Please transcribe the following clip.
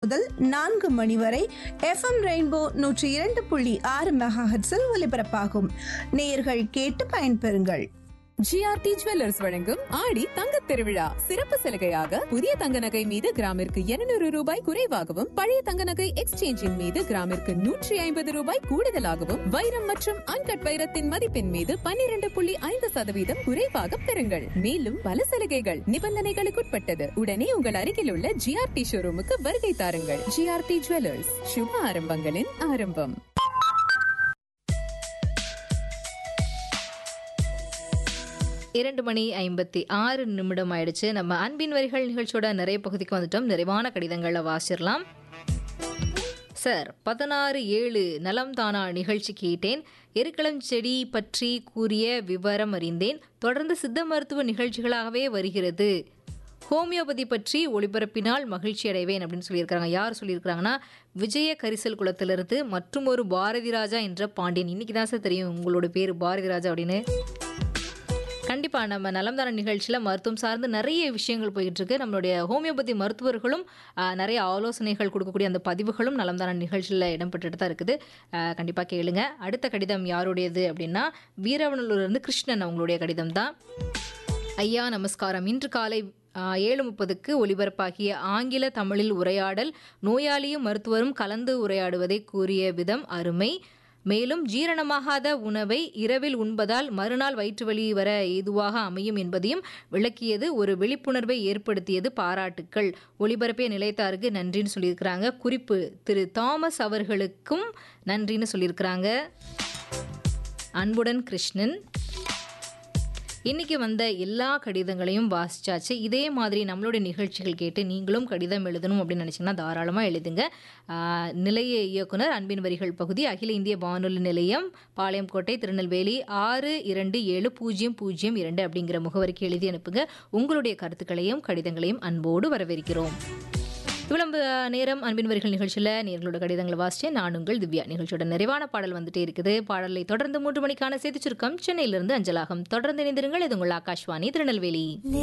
முதல் நான்கு மணி வரை எஃப்எம் ரெயின்போ நூற்றி இரண்டு புள்ளி ஆறு மெகாஹெட்ஸில் ஒலிபரப்பாகும் நேயர்கள் கேட்டு பயன்பெறுங்கள் ஜிஆர்டி ஜுவல்லர்ஸ் வழங்கும் ஆடி தங்கத் திருவிழா சிறப்பு சலுகையாக புதிய தங்க நகை மீது கிராமிற்கு 200 ரூபாய் குறைவாகவும் பழைய தங்க நகை எக்ஸ்சேஞ்சின் மீது கிராமிற்கு நூற்றி ஐம்பது ரூபாய் கூடுதலாகவும் வைரம் மற்றும் அன்கட் வைரத்தின் மதிப்பின் மீது 12.5% புள்ளி ஐந்து சதவீதம் குறைவாக பெறுங்கள் மேலும் பல சலுகைகள் நிபந்தனைகளுக்குட்பட்டது உடனே உங்கள் அருகில் உள்ள ஜிஆர்டி ஷோரூமுக்கு வருகை தாருங்கள் ஜிஆர்டி ஜுவல்லர்ஸ் சுப ஆரம்பங்களின் ஆரம்பம் இரண்டு மணி ஐம்பத்தி ஆறு நிமிடம் ஆயிடுச்சு நம்ம அன்பின் வரிகள் நிகழ்ச்சியோட நிறைய பகுதிக்கு வந்துட்டோம் நிறைவான கடிதங்களை வாசிடலாம் சார் பதினாறு ஏழு நலம் தானா நிகழ்ச்சி கேட்டேன் எருக்களம் செடி பற்றி கூறிய விவரம் அறிந்தேன் தொடர்ந்து சித்த மருத்துவ நிகழ்ச்சிகளாகவே வருகிறது ஹோமியோபதி பற்றி ஒளிபரப்பினால் மகிழ்ச்சி அடைவேன் அப்படின்னு சொல்லியிருக்காங்க யார் சொல்லியிருக்காங்கன்னா விஜய கரிசல் குளத்திலிருந்து மற்றும் ஒரு பாரதி ராஜா என்ற பாண்டியன் இன்னைக்கு தான் சார் தெரியும் உங்களோட பேர் பாரதி ராஜா அப்படின்னு கண்டிப்பாக நம்ம நலம்தான நிகழ்ச்சியில் மருத்துவம் சார்ந்து நிறைய விஷயங்கள் போயிட்டு இருக்கு நம்மளுடைய ஹோமியோபதி மருத்துவர்களும் ஆஹ், நிறைய ஆலோசனைகள் கொடுக்கக்கூடிய அந்த பதிவுகளும் நலம்தான நிகழ்ச்சியில் இடம்பெற்றுட்டு தான் இருக்குது கண்டிப்பாக கேளுங்க அடுத்த கடிதம் யாருடையது அப்படின்னா வீரவனூர்லேருந்து கிருஷ்ணன் அவங்களுடைய கடிதம் தான் ஐயா நமஸ்காரம் இன்று காலை ஆஹ், ஏழு முப்பதுக்கு ஒலிபரப்பாகிய ஆங்கில தமிழில் உரையாடல் நோயாளியும் மருத்துவரும் கலந்து உரையாடுவதை கூறிய விதம் அருமை மேலும் ஜீரணமாகாத உணவை இரவில் உண்பதால் மறுநாள் வயிற்று வலி வர ஏதுவாக அமையும் என்பதையும் விளக்கியது ஒரு விழிப்புணர்வை ஏற்படுத்தியது பாராட்டுக்கள் ஒளிபரப்பிய நிலையத்தாருக்கு நன்றின்னு சொல்லியிருக்கிறாங்க குறிப்பு திரு தாமஸ் அவர்களுக்கும் நன்றின்னு சொல்லியிருக்கிறாங்க அன்புடன் கிருஷ்ணன் இன்னைக்கு வந்த எல்லா கடிதங்களையும் வாசிச்சாச்சு இதே மாதிரி நம்மளுடைய நிகழ்ச்சிகள் கேட்டு நீங்களும் கடிதம் எழுதணும் அப்படின்னு நினச்சிங்கன்னா தாராளமாக எழுதுங்க ஆஹ், நிலைய இயக்குனர் அன்பின் வரிகள் பகுதி அகில இந்திய வானொலி நிலையம் பாளையங்கோட்டை திருநெல்வேலி ஆறு இரண்டு ஏழு பூஜ்ஜியம் பூஜ்ஜியம் இரண்டு அப்படிங்கிற முகவரிக்கு எழுதி அனுப்புங்க உங்களுடைய கருத்துக்களையும் கடிதங்களையும் அன்போடு வரவேற்கிறோம் இவ்வளவு நேரம் அன்பின் வரிகள் நிகழ்ச்சியில் நேர்களோட கடிதங்களை வாசிச்சேன் நான் உங்கள் திவ்யா நிகழ்ச்சியோட நிறைவான பாடல் வந்துட்டே இருக்குது பாடலை தொடர்ந்து மூன்று மணிக்கான செய்தி சுருக்கம் சென்னையிலிருந்து அஞ்சலாகும் தொடர்ந்து இணைந்திருங்கள் இது உங்கள் ஆகாஷ்வாணி திருநெல்வேலி